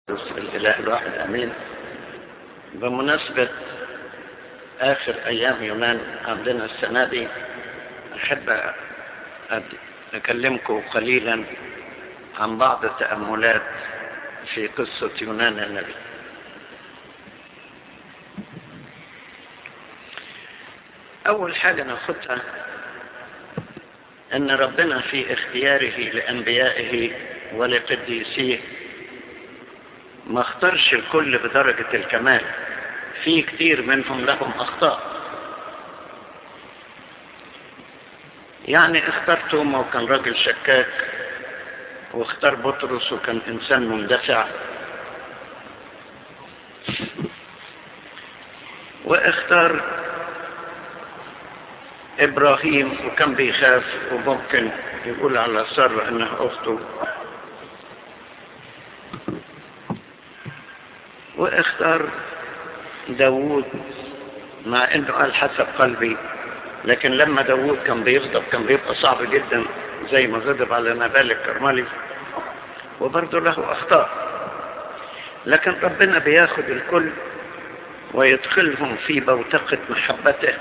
الإله الواحد أمين بمناسبة آخر أيام يونان عندنا السنة دي أحب أكلمكم قليلا عن بعض التأملات في قصة يونان النبي أول حاجة ناخدها أن ربنا في اختياره لأنبيائه ولقديسيه ما اختارش الكل بدرجة الكمال في كتير منهم لهم أخطاء يعني اختار توما وكان راجل شكاك واختار بطرس وكان إنسان مندفع واختار إبراهيم وكان بيخاف وممكن يقول على سارة أنها أخته واختار داوود مع انه قال حسب قلبي لكن لما داوود كان بيغضب كان بيبقى صعب جدا زي ما غضب على نبال الكرملي وبرضه له اخطاء لكن ربنا بياخد الكل ويدخلهم في بوتقة محبته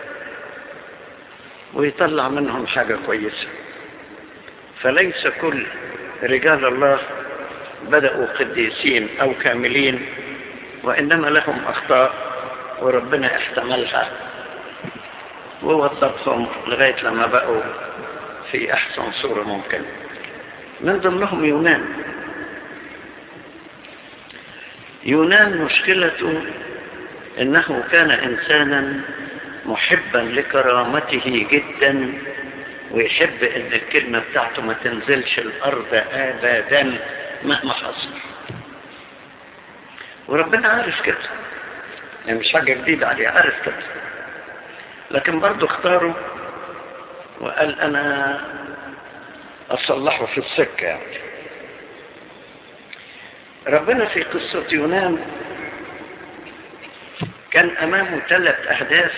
ويطلع منهم حاجة كويسة فليس كل رجال الله بدأوا قديسين أو كاملين وإنما لهم أخطاء وربنا احتملها ووظفهم لغاية لما بقوا في أحسن صورة ممكن من ضمنهم يونان يونان مشكلته إنه كان إنسانا محبا لكرامته جدا ويحب إن الكلمة بتاعته ما تنزلش الأرض أبدا مهما حصل وربنا عارف كده يعني مش حاجة جديدة عليه عارف كده لكن برضه اختاره وقال انا اصلحه في السكة يعني ربنا في قصة يونان كان امامه ثلاث اهداف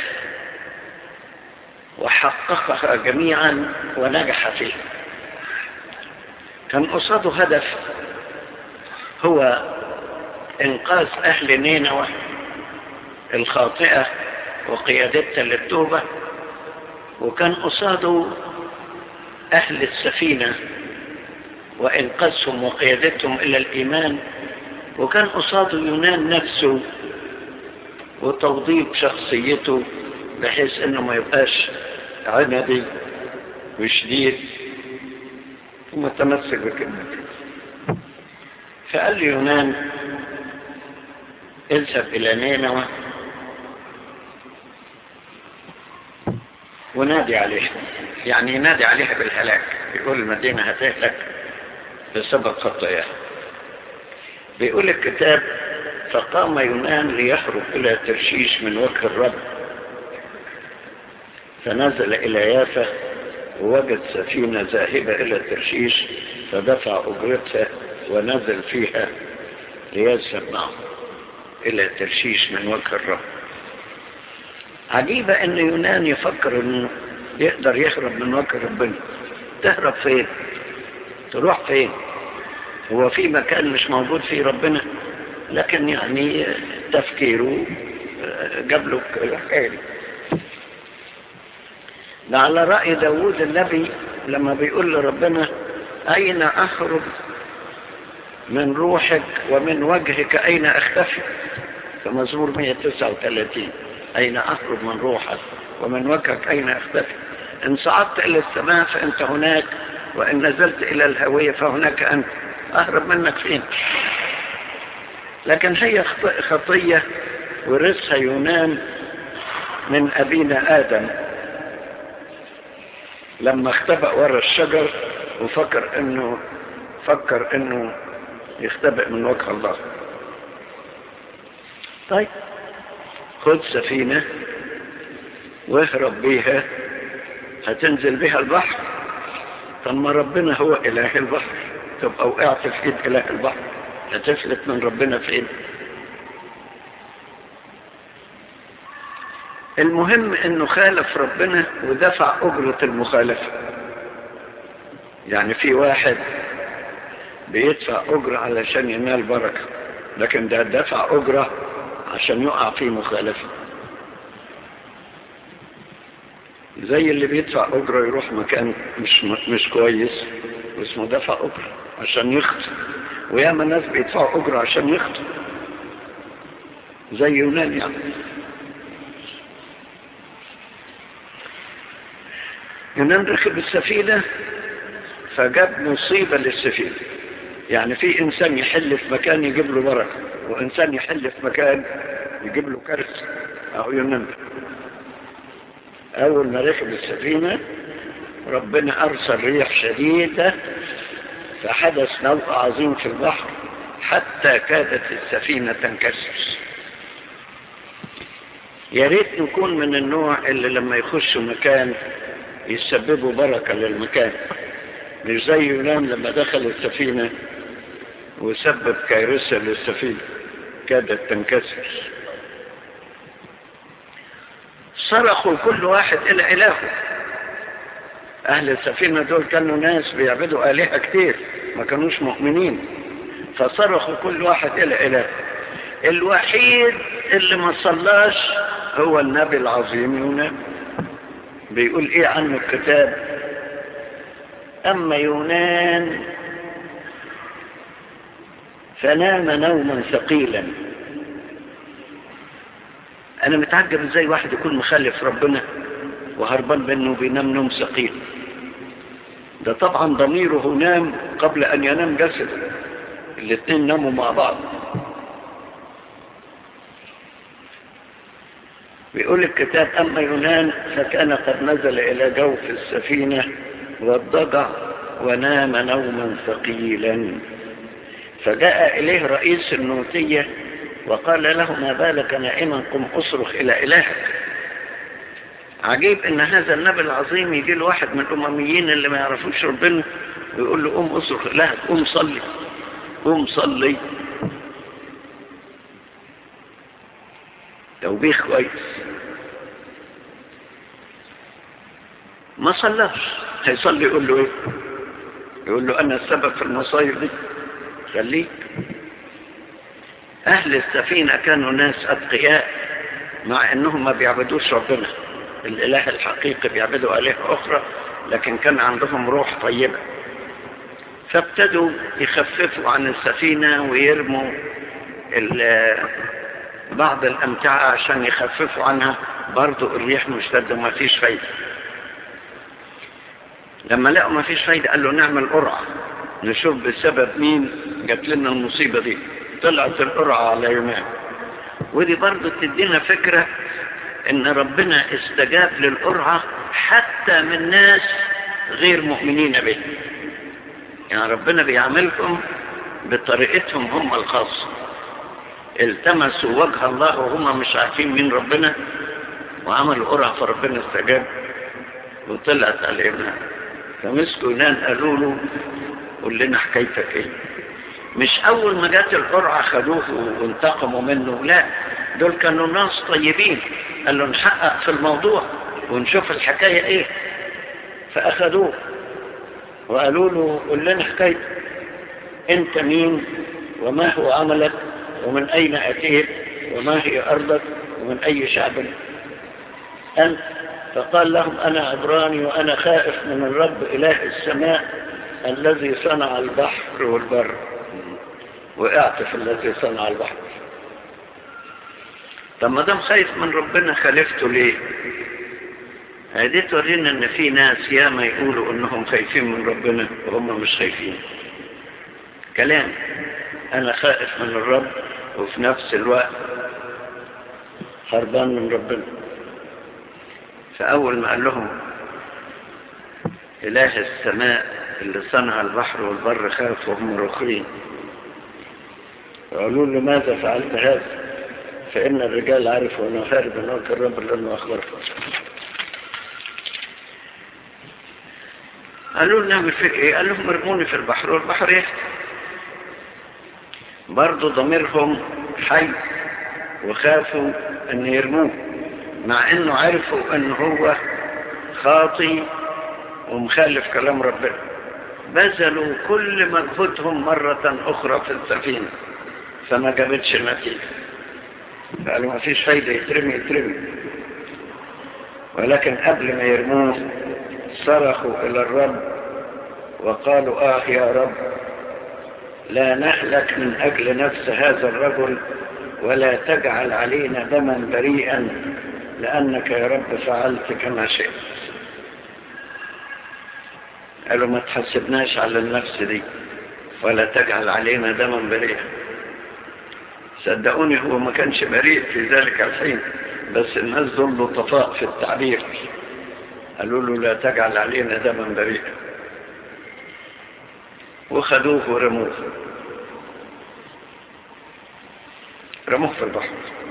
وحققها جميعا ونجح فيها كان قصاده هدف هو انقاذ اهل نينوى الخاطئة وقيادتها للتوبة وكان قصاده اهل السفينة وانقاذهم وقيادتهم الى الايمان وكان قصاده يونان نفسه وتوضيب شخصيته بحيث انه ما يبقاش عنبي وشديد ومتمسك بكلمته فقال لي يونان اذهب إلى نينوى ونادي عليها يعني ينادي عليها بالهلاك يقول المدينة هتهلك بسبب خطاياها بيقول الكتاب فقام يونان ليخرج إلى ترشيش من وجه الرب فنزل إلى يافا ووجد سفينة ذاهبة إلى ترشيش فدفع أجرتها ونزل فيها ليذهب معه إلى ترشيش من وجه الرب عجيبة أن يونان يفكر أنه يقدر يهرب من وجه ربنا تهرب فين تروح فين هو في مكان مش موجود فيه ربنا لكن يعني تفكيره جاب له الحكاية ده على رأي داوود النبي لما بيقول لربنا أين أخرج من روحك ومن وجهك أين أختفي في مزمور 139 أين أخرج من روحك ومن وجهك أين أختفي إن صعدت إلى السماء فأنت هناك وإن نزلت إلى الهوية فهناك أنت أهرب منك فين لكن هي خطية ورثها يونان من أبينا آدم لما اختبأ ورا الشجر وفكر انه فكر انه يختبئ من وجه الله طيب خد سفينة واهرب بيها هتنزل بيها البحر طب ما ربنا هو اله البحر تبقى وقعت في ايد اله البحر هتفلت من ربنا فين المهم انه خالف ربنا ودفع اجرة المخالفة يعني في واحد بيدفع أجر علشان ينال بركة لكن ده دفع أجرة عشان يقع في مخالفة زي اللي بيدفع أجرة يروح مكان مش مش كويس واسمه دفع أجرة عشان يخطئ وياما ناس بيدفعوا أجرة عشان يخطئ زي يونان يعني يونان ركب السفينة فجاب مصيبة للسفينة يعني في إنسان يحل في مكان يجيب له بركة وإنسان يحل في مكان يجيب له كارثة أو يونان أول ما ركب السفينة ربنا أرسل ريح شديدة فحدث نوء عظيم في البحر حتى كادت السفينة تنكسر يا ريت نكون من النوع اللي لما يخشوا مكان يسببوا بركة للمكان مش زي يونان لما دخل السفينة وسبب كارثة للسفينة كادت تنكسر صرخوا كل واحد إلى إلهه أهل السفينة دول كانوا ناس بيعبدوا آلهة كتير ما كانوش مؤمنين فصرخوا كل واحد إلى إله الوحيد اللي ما صلاش هو النبي العظيم يونان بيقول ايه عنه الكتاب اما يونان فنام نوما ثقيلا انا متعجب ازاي واحد يكون مخالف ربنا وهربان منه بينام نوم ثقيل ده طبعا ضميره نام قبل ان ينام جسده الاثنين ناموا مع بعض بيقول الكتاب أما يونان فكان قد نزل إلى جوف السفينة واضطجع ونام نوما ثقيلا فجاء إليه رئيس النوتية وقال له ما بالك نائما قم أصرخ إلى إلهك عجيب ان هذا النبي العظيم يجي له واحد من الامميين اللي ما يعرفوش ربنا ويقول له قوم اصرخ إلهك قوم صلي قوم صلي توبيخ كويس ما صلاش هيصلي يقول له ايه يقول له انا السبب في المصايب دي خليك اهل السفينة كانوا ناس اتقياء مع انهم ما بيعبدوش ربنا الاله الحقيقي بيعبدوا الهة اخرى لكن كان عندهم روح طيبة فابتدوا يخففوا عن السفينة ويرموا بعض الامتعة عشان يخففوا عنها برضو الريح مشتدة وما فيش فايدة لما لقوا ما فيش فايدة قال له نعمل قرعة نشوف بسبب مين جات لنا المصيبة دي طلعت القرعة على يونان ودي برضو تدينا فكرة ان ربنا استجاب للقرعة حتى من ناس غير مؤمنين به يعني ربنا بيعملكم بطريقتهم هم الخاصة التمسوا وجه الله وهم مش عارفين مين ربنا وعملوا قرعة فربنا استجاب وطلعت علينا فمسكوا يونان قالوا له قول لنا حكايتك ايه مش اول ما جت القرعة خدوه وانتقموا منه لا دول كانوا ناس طيبين قال له نحقق في الموضوع ونشوف الحكاية ايه فاخدوه وقالوا له قول لنا حكايتك انت مين وما هو عملك ومن اين اتيت وما هي ارضك ومن اي شعب انت فقال لهم انا عبراني وانا خائف من الرب اله السماء الذي صنع البحر والبر وقعت في الذي صنع البحر طب ما دام خايف من ربنا خالفته ليه هذه تورينا ان في ناس ياما يقولوا انهم خايفين من ربنا وهم مش خايفين كلام انا خائف من الرب وفي نفس الوقت هربان من ربنا فاول ما قال لهم اله السماء اللي صنع البحر والبر خاف وهم رخين قالوا له ماذا فعلت هذا فإن الرجال عرفوا أنه خارج من وجه الرب لأنه أخبرته قالوا له نعمل فيك إيه قال لهم ارموني في البحر والبحر يهدي برضه ضميرهم حي وخافوا أن يرموه مع أنه عرفوا أنه هو خاطي ومخالف كلام ربنا بذلوا كل مجهودهم مرة أخرى في السفينة فما جابتش نتيجة قالوا ما فيش فايدة يترمي يترمي ولكن قبل ما يرموه صرخوا إلى الرب وقالوا آه يا رب لا نهلك من أجل نفس هذا الرجل ولا تجعل علينا دما بريئا لأنك يا رب فعلت كما شئت قالوا ما تحسبناش على النفس دي ولا تجعل علينا دما بريئا صدقوني هو ما كانش بريء في ذلك الحين بس الناس دول لطفاء في التعبير قالوا له لا تجعل علينا دما بريئا وخدوه ورموه رموه في البحر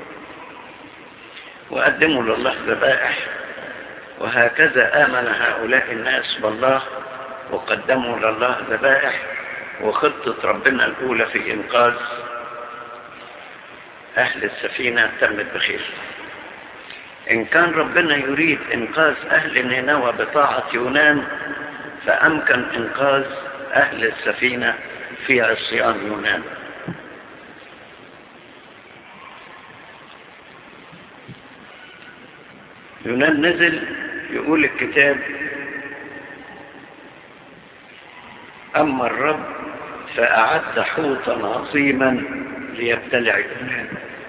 وقدموا لله ذبائح وهكذا آمن هؤلاء الناس بالله وقدموا لله ذبائح وخطة ربنا الأولى في إنقاذ أهل السفينة تمت بخير إن كان ربنا يريد إنقاذ أهل نينوى بطاعة يونان فأمكن إنقاذ أهل السفينة في عصيان يونان يونان نزل يقول الكتاب أما الرب فأعد حوتا عظيما ليبتلع يونان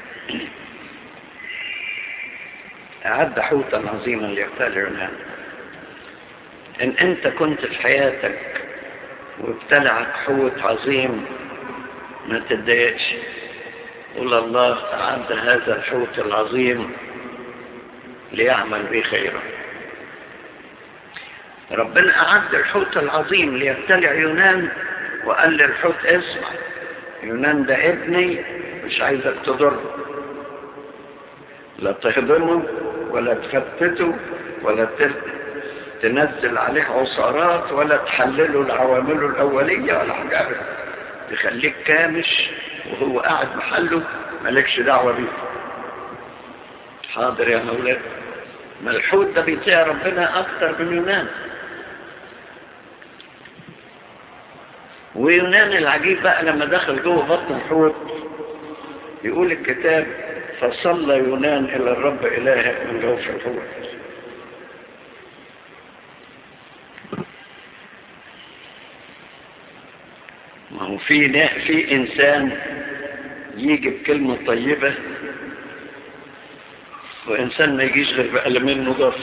أعد حوتا عظيما ليبتلع يونان إن أنت كنت في حياتك وابتلعك حوت عظيم ما تتضايقش قول الله أعد هذا الحوت العظيم ليعمل به خيرا ربنا أعد الحوت العظيم ليبتلع يونان وقال للحوت اسمع يونان ده ابني مش عايزك تضره لا تهضمه ولا تفتته ولا تنزل عليه عصارات ولا تحلله لعوامله الأولية ولا حاجة تخليك كامش وهو قاعد محله مالكش دعوة بيه حاضر يا مولانا ما الحوت ده بيطيع ربنا أكتر من يونان ويونان العجيب بقى لما دخل جوه بطن الحوت يقول الكتاب فصلى يونان إلى الرب إلهه من جوف الحوت ما هو في في إنسان يجي بكلمة طيبة وإنسان ما يجيش غير بألمين نضاف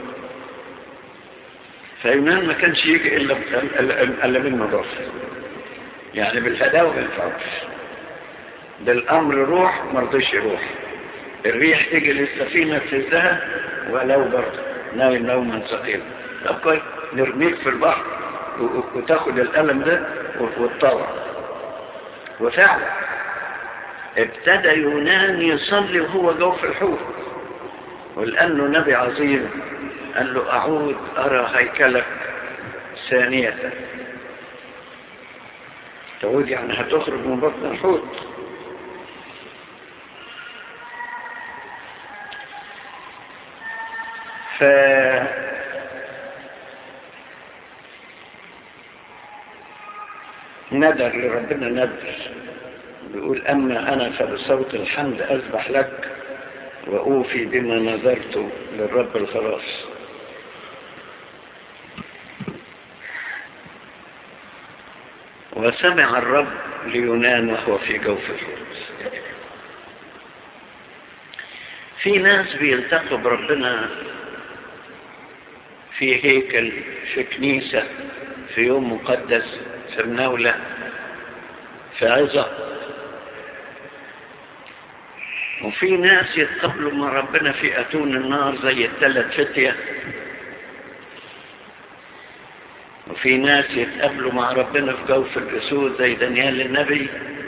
فيونان ما كانش يجي إلا بألمين نضاف يعني بالهداوة بالفوش بالأمر روح مرضيش يروح الريح تيجي للسفينة تهزها ولو برضه نايم نوما ثقيلا طب كويس نرميك في البحر وتاخد الألم ده وتطلع وفعلا ابتدى يونان يصلي وهو جوف الحوت ولأنه نبي عظيم قال له أعود أرى هيكلك ثانية تعود يعني هتخرج من بطن الحوت ف ندر لربنا ندر بيقول أما أنا فبصوت الحمد أذبح لك وأوفي بما نذرت للرب الخلاص وسمع الرب ليونان وهو في جوف الحوت في ناس بيلتقوا بربنا في هيكل في كنيسة في يوم مقدس في مناولة في عظة وفي ناس يتقبلوا من ربنا في أتون النار زي الثلاث فتية وفي ناس يتقابلوا مع ربنا في جوف الأسود زي دانيال النبي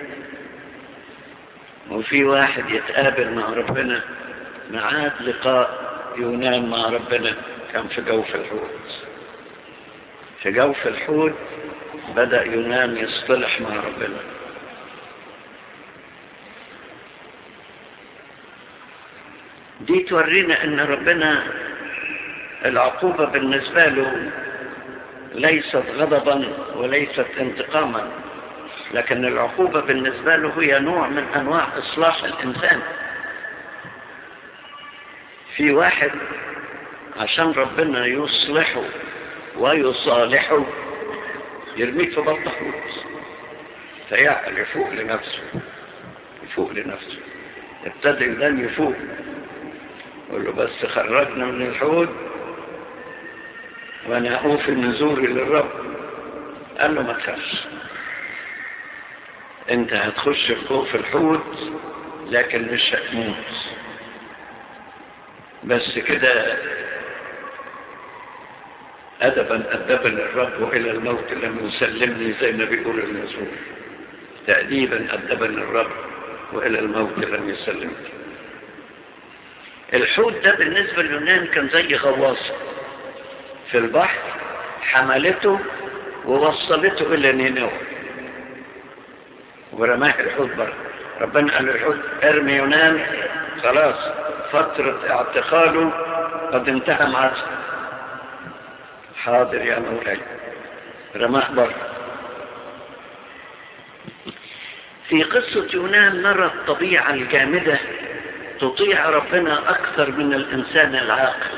وفي واحد يتقابل مع ربنا معاد لقاء يونان مع ربنا كان في جوف الحوت في جوف الحوت بدأ يونان يصطلح مع ربنا دي تورينا ان ربنا العقوبة بالنسبة له ليست غضبا وليست انتقاما لكن العقوبة بالنسبة له هي نوع من أنواع إصلاح الإنسان في واحد عشان ربنا يصلحه ويصالحه يرميك في بطن حوت فيعقل يفوق لنفسه يفوق لنفسه ابتدى يدان يفوق يقول له بس خرجنا من الحوت وانا اوفي نزوري للرب قال له ما تخافش انت هتخش فوق في الحوت لكن مش هتموت بس كده أدبا أدبني الرب إلى الموت لم يسلمني زي ما بيقول المزمور تأديبا أدبني الرب وإلى الموت لم يسلمني الحوت ده بالنسبة لليونان كان زي غواصة في البحر حملته ووصلته إلى نينوى ورماه الحوت بره ربنا قال للحوت ارمي يونان خلاص فترة اعتقاله قد انتهى معاه حاضر يا مولاي رماه بره في قصة يونان نرى الطبيعة الجامدة تطيع ربنا أكثر من الإنسان العاقل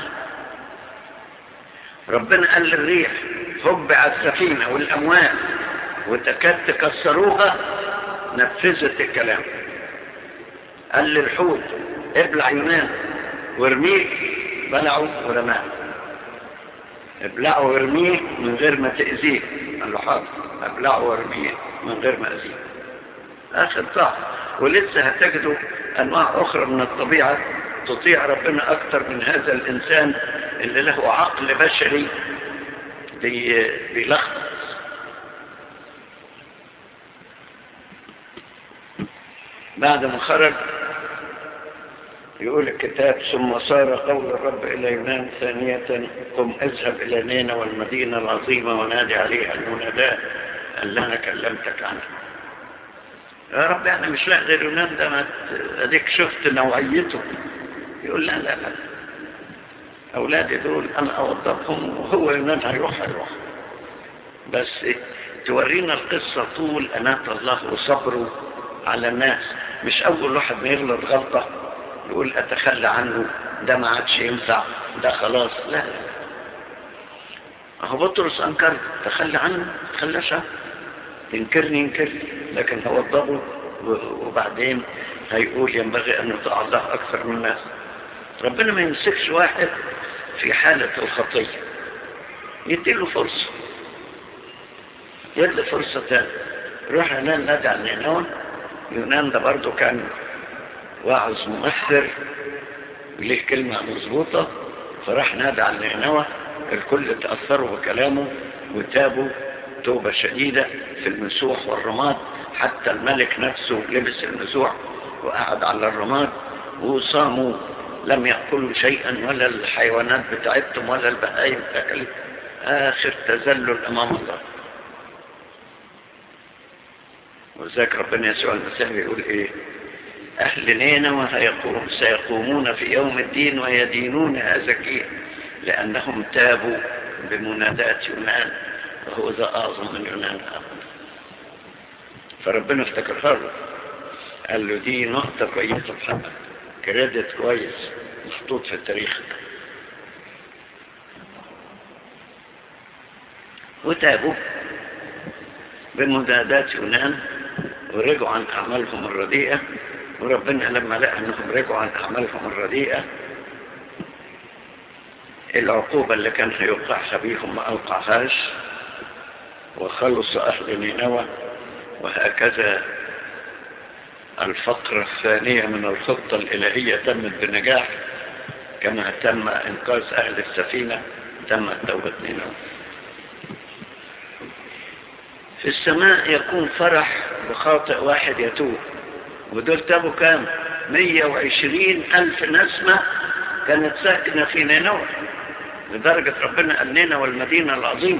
ربنا قال للريح هب على السفينة والأموال وتكاد تكسروها نفذت الكلام قال للحوت ابلع يونان وارميه بلعه ورماه ابلعه وارميه من غير ما تأذيه قال له حاضر ابلعه وارميه من غير ما أذيه اخر صح ولسه هتجدوا انواع اخرى من الطبيعة تطيع ربنا اكثر من هذا الانسان اللي له عقل بشري بيلخبط بعد ما خرج يقول الكتاب ثم صار قول الرب إلى يونان ثانية قم اذهب إلى نينا والمدينة العظيمة ونادي عليها المناداة اللي أنا كلمتك عنها يا رب يعني مش لا غير يونان ده ما اديك شفت نوعيته يقول لا لا لا أولادي دول أنا أوضبهم وهو يونان هيروح هيروح بس تورينا القصة طول أناة الله وصبره على الناس مش أول واحد ما يغلط غلطة يقول أتخلى عنه ده ما عادش ينفع ده خلاص لا أهو بطرس أنكر تخلى عنه تخلاش ينكرني ينكرني لكن هو الضبط وبعدين هيقول ينبغي أن يطاع الله أكثر من الناس ربنا ما يمسكش واحد في حالة الخطية يديله فرصة يدي فرصة تانية روح يونان نادي على نينون يونان ده برضه كان واعظ مؤثر وليه كلمة مظبوطة فراح نادى على نينوى الكل تأثروا بكلامه وتابوا توبة شديدة في المسوح والرماد حتى الملك نفسه لبس المسوح وقعد على الرماد وصاموا لم يأكلوا شيئا ولا الحيوانات بتاعتهم ولا البهائم أكلت آخر تذلل أمام الله وذاك ربنا يسوع المسيح يقول إيه أهل نينوى هيقوم سيقومون في يوم الدين ويدينون زكيا لأنهم تابوا بمناداة يونان وهو ذا أعظم من يونان فربنا افتكرها له قال له دي نقطة كويسة في حقك كريدت كويس محطوط في التاريخ وتابوا بمناداة يونان ورجعوا عن أعمالهم الرديئة وربنا لما لقى أنهم رجعوا عن أعمالهم الرديئة العقوبة اللي كان هيوقعها بيهم ما أوقعهاش وخلص أهل نينوى وهكذا الفقرة الثانية من الخطة الإلهية تمت بنجاح كما تم إنقاذ أهل السفينة تمت توبة نينوى في السماء يكون فرح بخاطئ واحد يتوب ودول تابوا كام 120 ألف نسمة كانت ساكنة في نينوى لدرجة ربنا قال نينوى المدينة العظيمة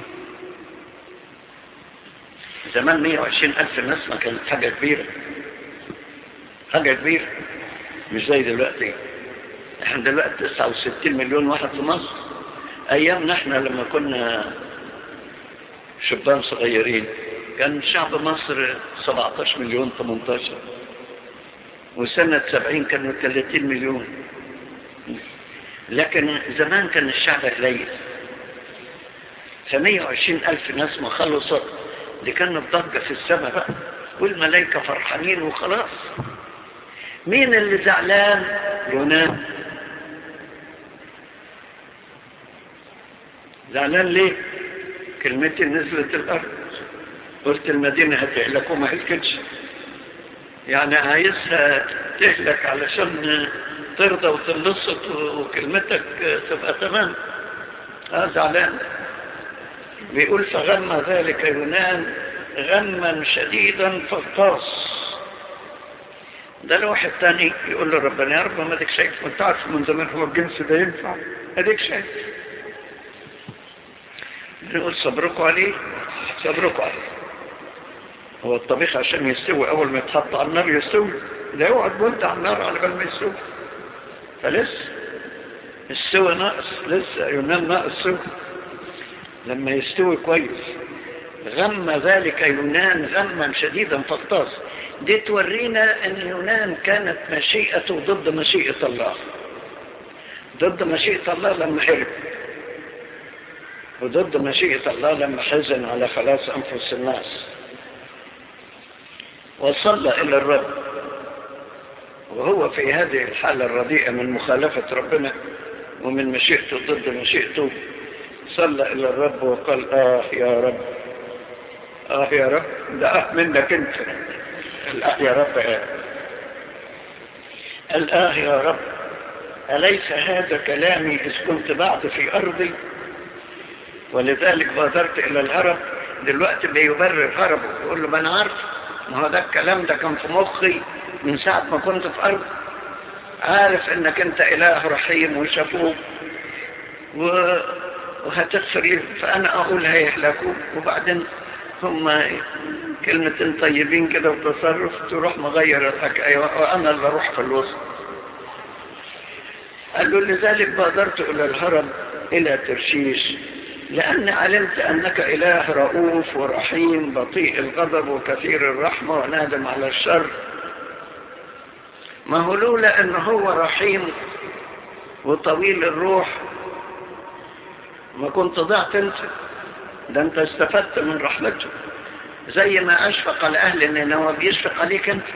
زمان 120 ألف نسمة كانت حاجة كبيرة حاجة كبيرة مش زي دلوقتي احنا دلوقتي 69 مليون واحد في مصر ايامنا احنا لما كنا شبان صغيرين كان شعب مصر 17 مليون 18 وسنة 70 كانوا 30 مليون لكن زمان كان الشعب قليل ف 120 ألف ناس ما خلصت دي كانت ضجة في السماء بقى والملائكة فرحانين وخلاص مين اللي زعلان يونان زعلان ليه كلمتي نزلت الأرض قلت المدينة هتهلك وما هلكتش يعني عايزها تهلك علشان ترضى وتنبسط وكلمتك تبقى تمام اه زعلان بيقول فغم ذلك يونان غما شديدا فاغتاص ده الواحد تاني يقول له ربنا يا رب ما اديك شايف وانت عارف من زمان هو الجنس ده ينفع اديك شايف نقول صبركوا عليه صبركوا عليه هو الطبيخ عشان يستوي اول ما يتحط على النار يستوي ده يقعد وانت على النار على بال ما يستوي فلسه السوى ناقص لسه يونان ناقص سوى لما يستوي كويس غم ذلك يونان غما شديدا فاغتاظ دي تورينا ان يونان كانت مشيئته ضد مشيئة الله ضد مشيئة الله لما حرب وضد مشيئة الله لما حزن على خلاص أنفس الناس وصلى إلى الرب وهو في هذه الحالة الرديئة من مخالفة ربنا ومن مشيئته ضد مشيئته صلى إلى الرب وقال آه يا رب آه يا رب ده آه منك أنت الآه يا رب آه الآه يا رب أليس هذا كلامي إذ كنت بعد في أرضي ولذلك بادرت إلى الهرب دلوقتي بيبرر هربه يقول له ما أنا عارف ما هو ده الكلام ده كان في مخي من ساعة ما كنت في أرض عارف إنك أنت إله رحيم وشفوق و... وهتغفر لي فأنا أقول هيهلكوا وبعدين هم كلمة طيبين كده وتصرف تروح مغير الحكاية وأنا اللي أروح في الوسط قال له لذلك بادرت إلى الهرب إلى ترشيش لأن علمت أنك إله رؤوف ورحيم بطيء الغضب وكثير الرحمة ونادم على الشر ما هو لولا أنه هو رحيم وطويل الروح ما كنت ضعت انت ده انت استفدت من رحمته زي ما أشفق على أهل نينوى بيشفق عليك انت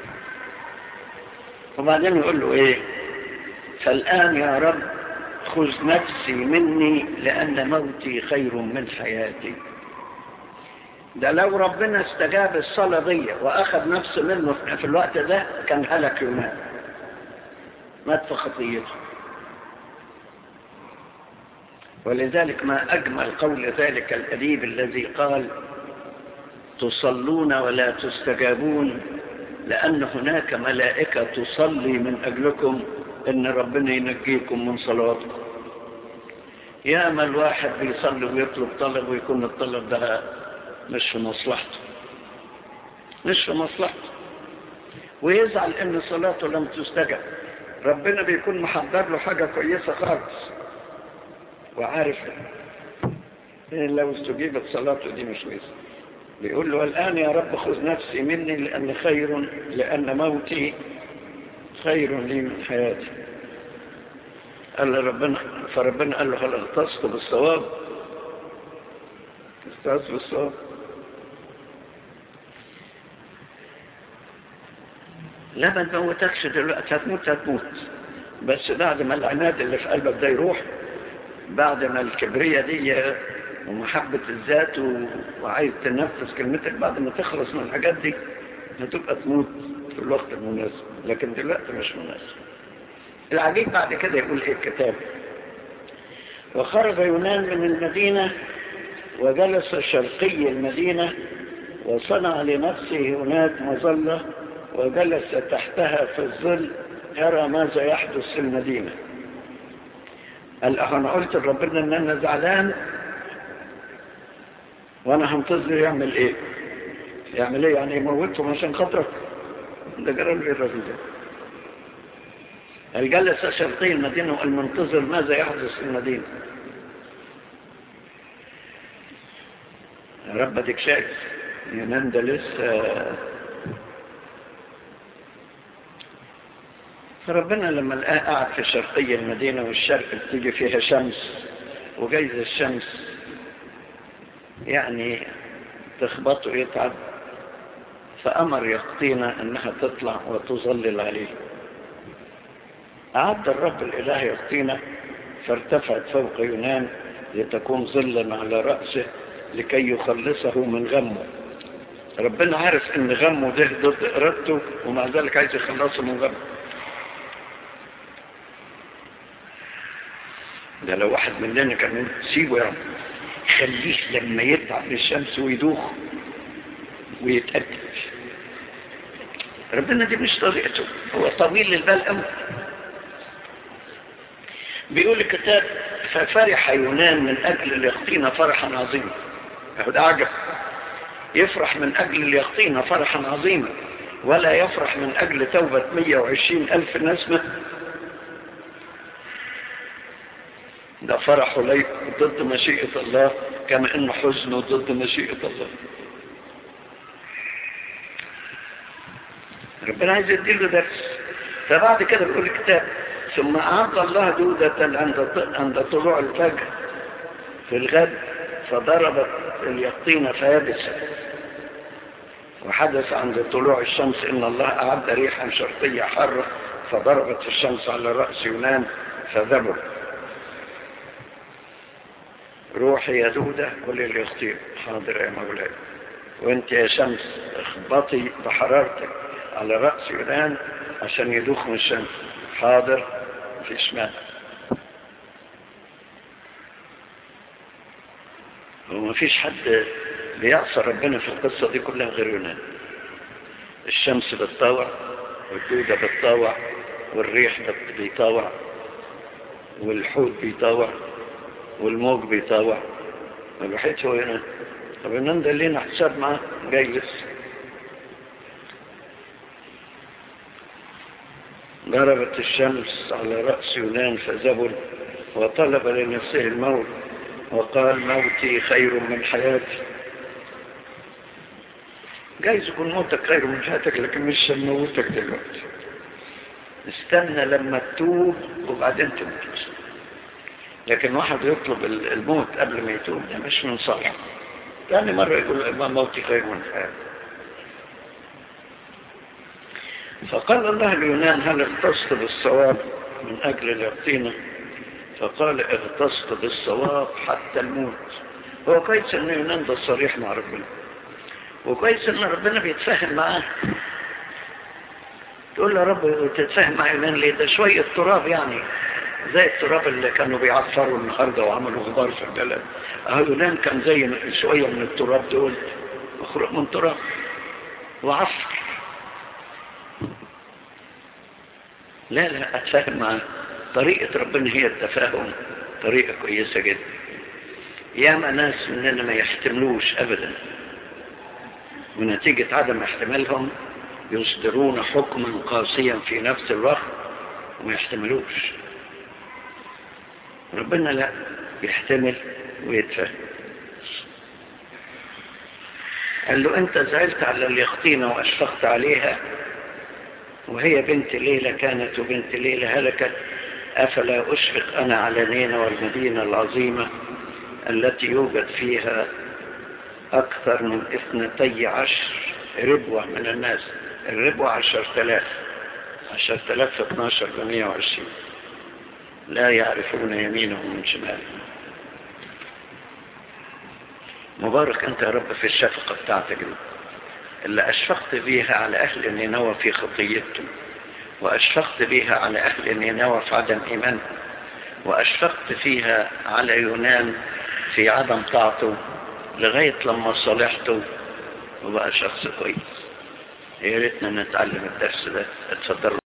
وبعدين يقول له ايه فالآن يا رب خذ نفسي مني لأن موتي خير من حياتي ده لو ربنا استجاب الصلاة دي وأخذ نفسه منه في الوقت ده كان هلك يونان مات في خطيته ولذلك ما أجمل قول ذلك الأديب الذي قال تصلون ولا تستجابون لأن هناك ملائكة تصلي من أجلكم إن ربنا ينجيكم من صلاتكم يا ما الواحد بيصلي ويطلب طلب ويكون الطلب ده مش في مصلحته مش في مصلحته ويزعل إن صلاته لم تستجب ربنا بيكون محضر له حاجة كويسة خالص وعارف إن لو استجيبت صلاته دي مش كويسة بيقول له الآن يا رب خذ نفسي مني لأن خير لأن موتي خير لي من حياتي قال له ربنا فربنا قال له هل اغتصت بالصواب اغتصت بالصواب لا ما تموتكش دلوقتي هتموت هتموت بس بعد ما العناد اللي في قلبك ده يروح بعد ما الكبرية دي ومحبة الذات وعايز تنفذ كلمتك بعد ما تخلص من الحاجات دي هتبقى تموت في الوقت المناسب لكن دلوقتي مش مناسب العجيب بعد كده يقول ايه الكتاب وخرج يونان من المدينة وجلس شرقي المدينة وصنع لنفسه هناك مظلة وجلس تحتها في الظل يرى ماذا يحدث في المدينة قال انا قلت لربنا ان انا زعلان وانا هنتظر يعمل ايه يعمل ايه يعني يموتهم عشان خاطرك ده جرى له الراجل ده الجلس شرقي المدينة والمنتظر ماذا يحدث في المدينة يا رب اديك شايف يونان ده لسه فربنا لما لقاه قاعد في شرقية المدينة والشرق بتيجي فيها شمس وجايز الشمس يعني تخبطه يتعب فأمر يقطينا أنها تطلع وتظلل عليه أعد الرب الإله يقطينا فارتفعت فوق يونان لتكون ظلا على رأسه لكي يخلصه من غمه ربنا عارف ان غمه ده ضد ارادته ومع ذلك عايز يخلصه من غمه ده لو واحد مننا كان سيبه يعني خليه لما يتعب بالشمس ويدوخ ويتأكد ربنا دي مش طريقته هو طويل البال قوي بيقول الكتاب ففرح يونان من أجل اليقطين فرحا عظيما ده عجب يفرح من أجل اليقطين فرحا عظيما ولا يفرح من أجل توبة 120 ألف نسمة ده فرحه لي ضد مشيئة الله كما انه حزنه ضد مشيئة الله ربنا عايز يديله درس فبعد كده بيقول الكتاب ثم أعطى الله دودة عند عند طلوع الفجر في الغد فضربت اليقطين فيبست وحدث عند طلوع الشمس ان الله اعد ريحا شرقية حارة فضربت الشمس على رأس يونان فذبل روحي يا دودة قولي لليقطين حاضر يا مولاي وانت يا شمس اخبطي بحرارتك على رأس يونان عشان يدوخ من الشمس حاضر في شمال وما فيش حد بيعصى ربنا في القصة دي كلها غير يونان الشمس بتطاوع والدودة بتطاوع والريح بيطاوع والحوت بيطاوع والموج بيطاوع الوحيد هو يونان طب يونان ده لينا حساب معاه جايز ضربت الشمس على رأس يونان فزبل وطلب لنفسه الموت وقال موتي خير من حياتي جايز يكون موتك خير من حياتك لكن مش موتك دلوقتي استنى لما تتوب وبعدين تموت لكن واحد يطلب الموت قبل ما يتوب ده مش من صالح ثاني مرة يقول موتي خير من حياتي فقال الله ليونان هل اغتصت بالصواب من أجل اليقطينة فقال اغتصت بالصواب حتى الموت هو كويس ان يونان ده صريح مع ربنا وكويس ان ربنا بيتفاهم معاه تقول له يا رب تتفاهم مع يونان ليه ده شوية تراب يعني زي التراب اللي كانوا بيعفروا النهارده وعملوا غبار في البلد اهو يونان كان زي شوية من التراب دول مخلوق من تراب وعفر لا لا اتفاهم معاه طريقة ربنا هي التفاهم طريقة كويسة جدا ياما ناس مننا ما يحتملوش ابدا ونتيجة عدم احتمالهم يصدرون حكما قاسيا في نفس الوقت وما يحتملوش ربنا لا يحتمل ويتفهم قال له انت زعلت على اليقطينة واشفقت عليها وهي بنت ليلة كانت وبنت ليلة هلكت أفلا أشفق أنا على نينة والمدينة العظيمة التي يوجد فيها أكثر من اثنتي عشر ربوة من الناس الربوة عشر تلاف عشر تلاف في اتناشر بمية وعشرين لا يعرفون يمينهم من شمالهم مبارك أنت يا رب في الشفقة بتاعتك دي اللي أشفقت بيها على أهل نينوى في خطيتهم وأشفقت بها على أهل نينوى في عدم إيمانهم وأشفقت فيها على يونان في عدم طاعته لغاية لما صالحته وبقى شخص كويس يا ريتنا نتعلم الدرس ده اتفضلوا